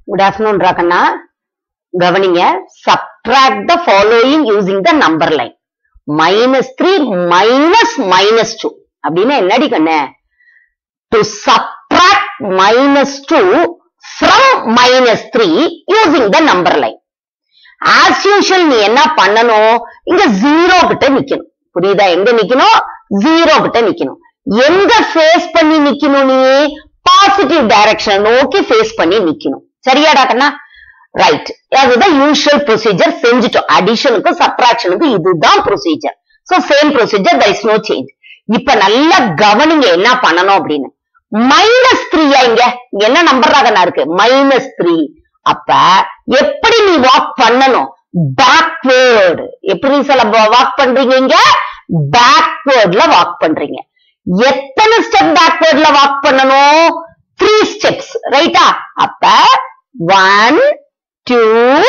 good afternoon ராக்கண்ணா கவனிங்க subtract the following using the number line minus three minus minus two அப்படின்னு என்னடி கண்ணு to subtract minus two from minus three using the number line as usual நீ என்ன பண்ணணும் இங்க ஜீரோ கிட்ட நிக்கணும் புரியுதா எங்க நிக்கணும் ஜீரோ கிட்ட நிக்கணும் எங்க ஃபேஸ் பண்ணி நிக்கணும் நீ பாசிட்டிவ் டைரக்ஷன் நோக்கி ஃபேஸ் பண்ணி நிக்கணும் சரியாடா கண்ணா ரைட் அதுதான் யூஷுவல் ப்ரொசீஜர் செஞ்சுட்டோம் அடிஷனுக்கும் சப்ராக்ஷனுக்கும் இதுதான் procedure so same procedure there is no change இப்ப நல்லா கவனிங்க என்ன பண்ணணும் அப்படின்னு மைனஸ் த்ரீயா இங்க இங்க என்ன நம்பர் ராகனா இருக்கு மைனஸ் த்ரீ அப்ப எப்படி நீ வாக் பண்ணணும் பேக்வேர்டு எப்படி சில வாக் பண்றீங்க இங்க பேக்வேர்ட்ல வாக் பண்றீங்க எத்தனை ஸ்டெப் பேக்வேர்ட்ல வாக் பண்ணணும் த்ரீ ஸ்டெப்ஸ் ரைட்டா அப்ப ஒன் டூ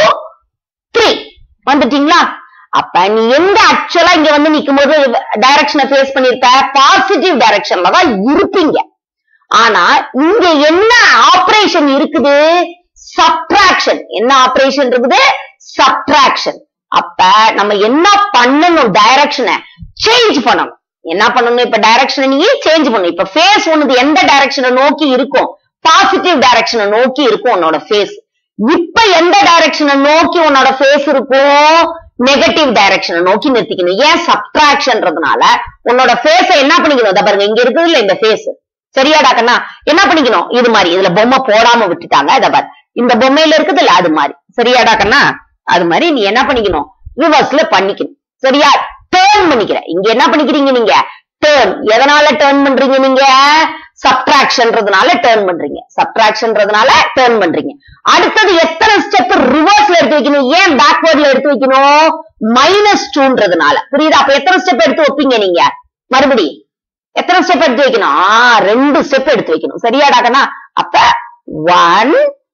த்ரீ வந்துட்டீங்களா அப்ப நீ எங்க ஆக்சுவலா இங்க வந்து நிக்கும் போது டைரக்ஷனை ஃபேஸ் பண்ணிருக்க பாசிட்டிவ் டைரக்ஷன்ல தான் இருப்பீங்க ஆனா இங்க என்ன ஆபரேஷன் இருக்குது சப்ட்ராக்ஷன் என்ன ஆபரேஷன் இருக்குது சப்ட்ராக்ஷன் அப்ப நம்ம என்ன பண்ணணும் டைரக்ஷனை சேஞ்ச் பண்ணணும் என்ன பண்ணணும் இப்ப டைரக்ஷனை நீ சேஞ்ச் பண்ணணும் இப்ப ஃபேஸ் உனது எந்த டைரக்ஷனை நோக்கி இருக்கும் பாசிட்டிவ் டைரக்ஷனை நோக்கி இருக்கும் உன்னோட ஃபேஸ் இப்ப எந்த டைரக்ஷனை நோக்கி உன்னோட ஃபேஸ் இருக்கும் நெகட்டிவ் டைரக்ஷனை நோக்கி நிறுத்திக்கணும் ஏன் சப்ட்ராக்ஷன்றதுனால உன்னோட ஃபேஸ என்ன பண்ணிக்கணும் இதை பாருங்க இங்க இருக்குது இல்ல இந்த ஃபேஸ் சரியாடா கண்ணா என்ன பண்ணிக்கணும் இது மாதிரி இதுல பொம்மை போடாம விட்டுட்டாங்க இதை பாரு இந்த பொம்மையில இருக்குது இல்ல அது மாதிரி சரியாடா கண்ணா அது மாதிரி நீ என்ன பண்ணிக்கணும் ரிவர்ஸ்ல பண்ணிக்கணும் சரியா டேர்ன் பண்ணிக்கிற இங்க என்ன பண்ணிக்கிறீங்க நீங்க டேர்ன் எதனால டேர்ன் பண்றீங்க நீங்க சப்ட்ராக்ஷன்றதுனால டேர்ன் பண்றீங்க சப்ட்ராக்ஷன்றதுனால டேர்ன் பண்றீங்க அடுத்தது எத்தனை ஸ்டெப் ரிவர்ஸ்ல எடுத்து வைக்கணும் ஏன் பேக்வேர்ட்ல எடுத்து வைக்கணும் மைனஸ் டூன்றதுனால புரியுதா அப்ப எத்தனை ஸ்டெப் எடுத்து வைப்பீங்க நீங்க மறுபடி எத்தனை ஸ்டெப் எடுத்து வைக்கணும் ஆ, ரெண்டு ஸ்டெப் எடுத்து வைக்கணும் சரியாடாக்கண்ணா அப்ப ஒன்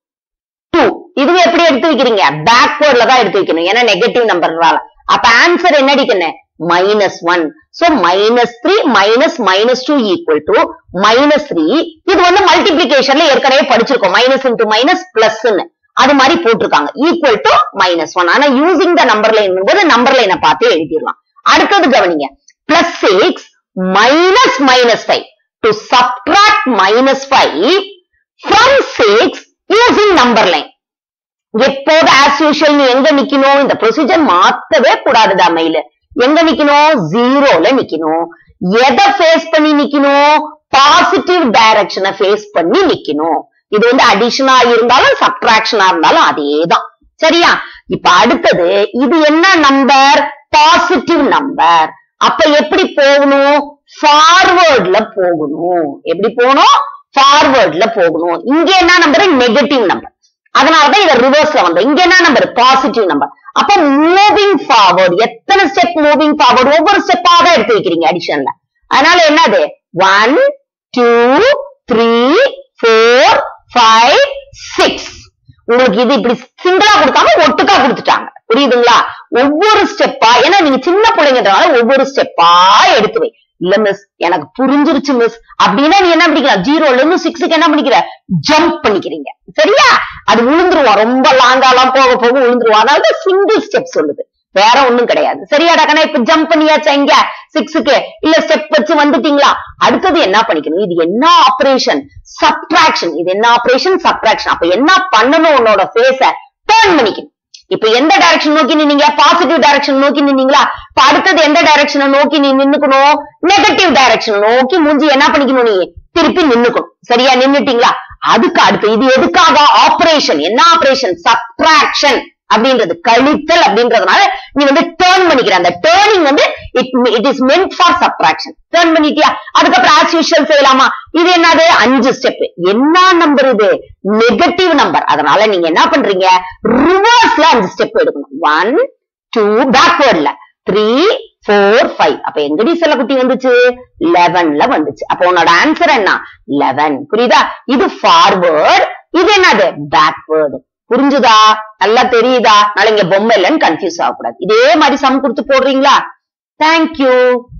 டூ இதுவே எப்படி எடுத்து வைக்கிறீங்க பேக்வேர்ட்ல தான் எடுத்து வைக்கணும் ஏன்னா நெகட்டிவ் நம்பர்னால அப்ப ஆன்சர் என்ன அடிக்கணும் minus one so minus three minus minus two equal to minus three இது வந்து மல்டிபிளிகேஷன்ல ஏற்கனவே படிச்சிருக்கோம் மைனஸ் இன்டூ மைனஸ் பிளஸ் அது மாதிரி போட்டிருக்காங்க ஈக்குவல் டு மைனஸ் ஒன் ஆனா யூசிங் த நம்பர் லைன் போது நம்பர் லைனை பார்த்து எழுதிடலாம் அடுத்தது கவனிங்க plus six minus minus five to subtract minus five from six using number line எப்போது ஆஸ் யூஷுவல் நீ எங்க நிக்கணும் இந்த ப்ரொசீஜர் மாத்தவே கூடாது தமிழ்ல எங்க நிக்கணும் ஜீரோல நிக்கணும் எதை ஃபேஸ் பண்ணி நிக்கணும் பாசிட்டிவ் டைரக்ஷனை ஃபேஸ் பண்ணி நிக்கணும் இது வந்து அடிஷனா இருந்தாலும் சப்ட்ராக்ஷனா இருந்தாலும் அதேதான் சரியா இப்ப அடுத்தது இது என்ன நம்பர் பாசிட்டிவ் நம்பர் அப்ப எப்படி போகணும் ஃபார்வர்ட்ல போகணும் எப்படி போகணும் ஃபார்வர்ட்ல போகணும் இங்க என்ன நம்பர் நெகட்டிவ் நம்பர் அதனாலதான் இத ரிவர்ஸ்ல வந்தோம் இங்க என்ன நம்பர் பாசிட்டிவ் நம்பர் அப்ப மூவிங் ஃபார்வர்ட் எத்தனை ஸ்டெப் மூவிங் ஃபார்வர்ட் ஒவ்வொரு ஸ்டெப்பா தான் எடுத்து வைக்கிறீங்க அடிஷன்ல அதனால என்னது one two three four five six உங்களுக்கு இது இப்படி சிங்கிளா கொடுக்காம ஒட்டுக்கா கொடுத்துட்டாங்க புரியுதுங்களா ஒவ்வொரு ஸ்டெப்பா ஏன்னா நீங்க சின்ன பிள்ளைங்கன்றனால ஒவ்வொரு ஸ்டெப்பா எடுத்து வை இல்ல மிஸ் எனக்கு புரிஞ்சிருச்சு மிஸ் அப்படின்னா நீ என்ன பண்ணிக்கலாம் ஜீரோல இருந்து சிக்ஸுக்கு என்ன பண்ணிக்கிற ஜம்ப் பண்ணிக்கிறீங்க சரியா அது விழுந்துருவான் ரொம்ப லாங்காலாம் போக போக விழுந்துருவான் அதாவது சிங்கிள் ஸ்டெப் சொல்லுது வேற ஒண்ணும் கிடையாது சரியாடா கண்ணா இப்ப ஜம்ப் பண்ணியாச்சா இங்க சிக்ஸுக்கு இல்ல ஸ்டெப் வச்சு வந்துட்டீங்களா அடுத்தது என்ன பண்ணிக்கணும் இது என்ன ஆபரேஷன் சப்ட்ராக்ஷன் இது என்ன ஆபரேஷன் சப்ட்ராக்ஷன் அப்ப என்ன பண்ணணும் உன்னோட ஃபேஸ டேர்ன் பண்ணிக்கணும் இப்ப எந்த டைரக்ஷன் நோக்கி நின்னீங்க பாசிட்டிவ் டைரக்ஷன் நோக்கி நின்னீங்களா இப்ப அடுத்தது எந்த டைரக்ஷனை நோக்கி நீ நின்னுக்கணும் நெகட்டிவ் டைரக்ஷன் நோக்கி மூஞ்சி என்ன பண்ணிக்கணும் நீ திருப்பி நின்னுக்கணும் சரியா நின்னுட்டீங்களா அதுக்கு அடுத்து இது எதுக்காக ஆபரேஷன் என்ன ஆபரேஷன் சப்ட்ராக்ஷன் அப்படின்றது கழித்தல் அப்படின்றதுனால நீ வந்து டேர்ன் பண்ணிக்கிற அந்த டேர்னிங் வந்து it it is meant for subtraction turn பண்ணிட்டியா அதுக்கப்புறம் ஆஸ் யூஷுவல் செய்யலாமா இது என்னது அஞ்சு ஸ்டெப் என்ன நம்பர் இது நெகட்டிவ் நம்பர் அதனால நீங்க என்ன பண்றீங்க ரிவர்ஸ்ல அஞ்சு ஸ்டெப் எடுக்கணும் ஒன் டூ பேக்வேர்ட்ல த்ரீ ஃபோர் ஃபைவ் அப்ப எங்கடி செல்லக்குட்டி வந்துச்சு லெவன்ல வந்துச்சு அப்ப உன்னோட ஆன்சர் என்ன லெவன் புரியுதா இது ஃபார்வர்ட் இது என்னது பேக்வேர்டு புரிஞ்சுதா நல்லா தெரியுதா நாளைக்கு இங்க பொம்மை இல்லைன்னு கன்ஃபியூஸ் ஆகக்கூடாது இதே மாதிரி சம் கொடுத்து போடுறீங்களா தேங்க்யூ